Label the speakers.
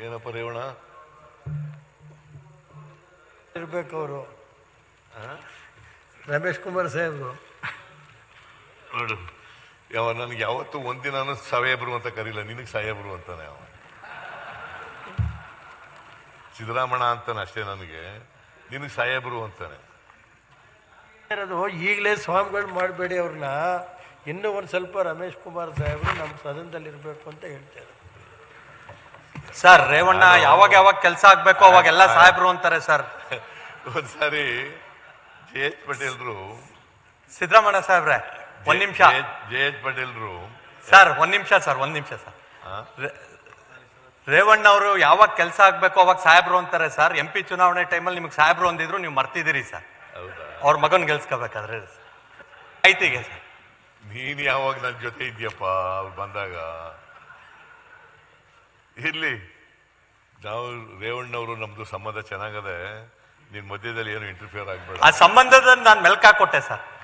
Speaker 1: ಏನಪ್ಪ ರೇವಣ
Speaker 2: ಇರ್ಬೇಕು ಅವರು ರಮೇಶ್ ಕುಮಾರ್ ಸಾಹೇಬ್ರು
Speaker 1: ನೋಡು ಯಾವ ನನಗೆ ಯಾವತ್ತೂ ಒಂದಿನಾನು ಸಾಹೇಬ್ರು ಅಂತ ಕರೀಲ ನಿನಗೆ ಸಾಹೇಬ್ರು ಅಂತಾನೆ ಅವ ಸಿದ್ದರಾಮಣ್ಣ ಅಂತಾನೆ ಅಷ್ಟೇ ನನಗೆ ನಿನಗೆ ಸಾಹೇಬ್ರು ಅಂತಾನೆ
Speaker 2: ಇರೋದು ಈಗಲೇ ಸ್ವಾಮಿಗಳು ಮಾಡಬೇಡಿ ಅವ್ರನ್ನ ಇನ್ನೂ ಒಂದು ಸ್ವಲ್ಪ ರಮೇಶ್ ಕುಮಾರ್ ಸಾಹೇಬ್ರು ನಮ್ಮ ಸದನದಲ್ಲಿ ಇರಬೇಕು ಅಂತ ಹೇಳ್ತಾರೆ
Speaker 3: ಸರ್ ರೇವಣ್ಣ ಯಾವಾಗ ಯಾವಾಗ ಕೆಲಸ ಆಗ್ಬೇಕು ಅವಾಗೆಲ್ಲ ಸಾಹೇಬ್ರು ಅಂತಾರೆ ಸರ್
Speaker 1: ಒಂದ್ಸಾರಿ ಜೆ ಎಚ್ ಪಟೇಲ್ರು
Speaker 3: ಸಿದ್ದರಾಮಣ್ಣ ಸಾಹೇಬ್ರೆ ಒಂದ್ ನಿಮಿಷ
Speaker 1: ಜೆ ಎಚ್ ಪಟೇಲ್ರು
Speaker 3: ಸರ್ ಒಂದ್ ನಿಮಿಷ ಸರ್ ಒಂದ್ ನಿಮಿಷ ಸರ್
Speaker 1: ಆ?
Speaker 3: ರೇವಣ್ಣ ಅವರು ಯಾವಾಗ ಕೆಲಸ ಆಗ್ಬೇಕು ಅವಾಗ ಸಾಹೇಬ್ರು ಅಂತಾರೆ ಸರ್ ಎಂ ಪಿ ಚುನಾವಣೆ ಟೈಮಲ್ಲಿ ನಿಮ್ಗೆ ಸಾಹೇಬ್ರು ಅಂದಿದ್ರು ನೀವು ಮರ್ತಿದ್ದೀರಿ ಸರ್
Speaker 1: ಹೌದಾ
Speaker 3: ಅವ್ರ ಮಗನ್ ಗೆಲ್ಸ್ಕೋಬೇಕಾದ್ರೆ ಆಯ್ತಿಗೆ ಸರ್
Speaker 1: ನೀನ್ ಯಾವಾಗ ನನ್ನ ಜೊತೆ ಇದೆಯಪ್ಪ ಅವ್ರು ಬಂದಾಗ ಇರ್ಲಿ ನಾವು ರೇವಣ್ಣವರು ನಮ್ದು ಸಂಬಂಧ ಚೆನ್ನಾಗದೆ ನಿನ್ ಮಧ್ಯದಲ್ಲಿ ಏನು ಇಂಟರ್ಫಿಯರ್ ಆಗ್ಬೇಡ
Speaker 3: ಆ ಸಂಬಂಧದ ನಾನು ಮೆಲ್ಕಾಕೊಟ್ಟೆ ಸರ್